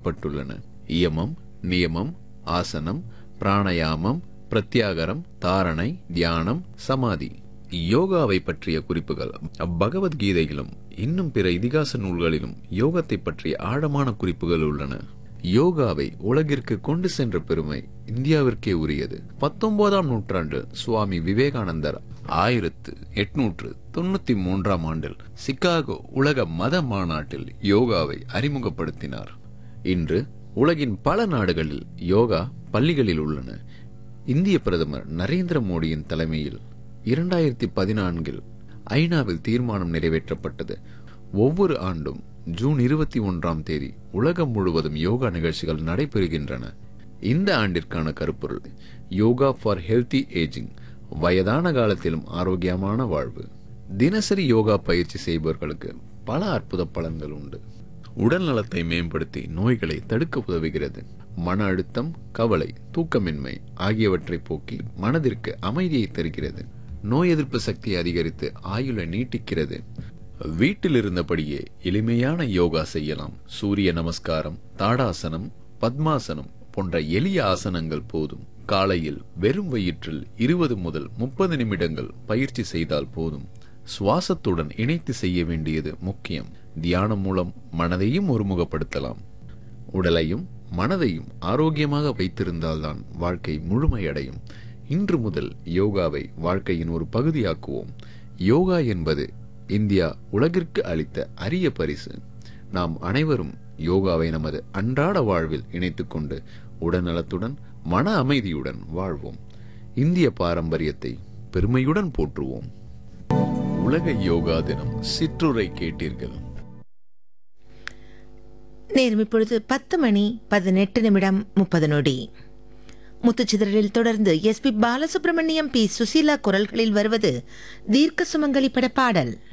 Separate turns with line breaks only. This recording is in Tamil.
குறிப்பிடப்பட்டுள்ளன இயமம் நியமம் ஆசனம் பிராணயாமம் பிரத்யாகரம் தாரணை தியானம் சமாதி யோகாவை பற்றிய குறிப்புகள் பகவத்கீதையிலும் இன்னும் பிற இதிகாச நூல்களிலும் யோகத்தை பற்றிய ஆழமான குறிப்புகள் உள்ளன யோகாவை உலகிற்கு கொண்டு சென்ற பெருமை இந்தியாவிற்கே உரியது பத்தொன்பதாம் நூற்றாண்டு சுவாமி விவேகானந்தர் ஆயிரத்து எட்நூற்று தொண்ணூத்தி மூன்றாம் ஆண்டில் சிகாகோ உலக மத மாநாட்டில் யோகாவை அறிமுகப்படுத்தினார் இன்று உலகின் பல நாடுகளில் யோகா பள்ளிகளில் உள்ளன இந்திய பிரதமர் நரேந்திர மோடியின் தலைமையில் இரண்டாயிரத்தி பதினான்கில் ஐநாவில் தீர்மானம் நிறைவேற்றப்பட்டது ஒவ்வொரு ஆண்டும் ஜூன் இருபத்தி ஒன்றாம் தேதி உலகம் முழுவதும் யோகா நிகழ்ச்சிகள் நடைபெறுகின்றன இந்த ஆண்டிற்கான கருப்பொருள் யோகா ஃபார் ஹெல்தி ஏஜிங் வயதான காலத்திலும் ஆரோக்கியமான வாழ்வு தினசரி யோகா பயிற்சி செய்பவர்களுக்கு பல அற்புத பலன்கள் உண்டு உடல் நலத்தை மேம்படுத்தி நோய்களை தடுக்க உதவுகிறது மன அழுத்தம் கவலை தூக்கமின்மை ஆகியவற்றை போக்கி மனதிற்கு அமைதியை தருகிறது நோய் எதிர்ப்பு சக்தியை அதிகரித்து ஆயுளை நீட்டிக்கிறது வீட்டில் இருந்தபடியே எளிமையான யோகா செய்யலாம் சூரிய நமஸ்காரம் தாடாசனம் பத்மாசனம் போன்ற எளிய ஆசனங்கள் போதும் காலையில் வெறும் வயிற்றில் இருபது முதல் முப்பது நிமிடங்கள் பயிற்சி செய்தால் போதும் சுவாசத்துடன் இணைத்து செய்ய வேண்டியது முக்கியம் தியானம் மூலம் மனதையும் ஒருமுகப்படுத்தலாம் உடலையும் மனதையும் ஆரோக்கியமாக வைத்திருந்தால்தான் வாழ்க்கை முழுமையடையும் இன்று முதல் யோகாவை வாழ்க்கையின் ஒரு பகுதியாக்குவோம் யோகா என்பது இந்தியா உலகிற்கு அளித்த அரிய பரிசு நாம் அனைவரும் யோகாவை நமது அன்றாட வாழ்வில் இணைத்துக்கொண்டு உடல்நலத்துடன் மன அமைதியுடன் வாழ்வோம் இந்திய பாரம்பரியத்தை பெருமையுடன் போற்றுவோம் உலக யோகா தினம் சிற்றுரை கேட்டீர்கள்
நேரம் இப்பொழுது பத்து மணி பதினெட்டு நிமிடம் முப்பது நொடி முத்துச்சிதறலில் தொடர்ந்து S P Balasubrahmanyam P Susheela குரல்களில் வருவது தீர்க்க சுமங்கலி பட பாடல்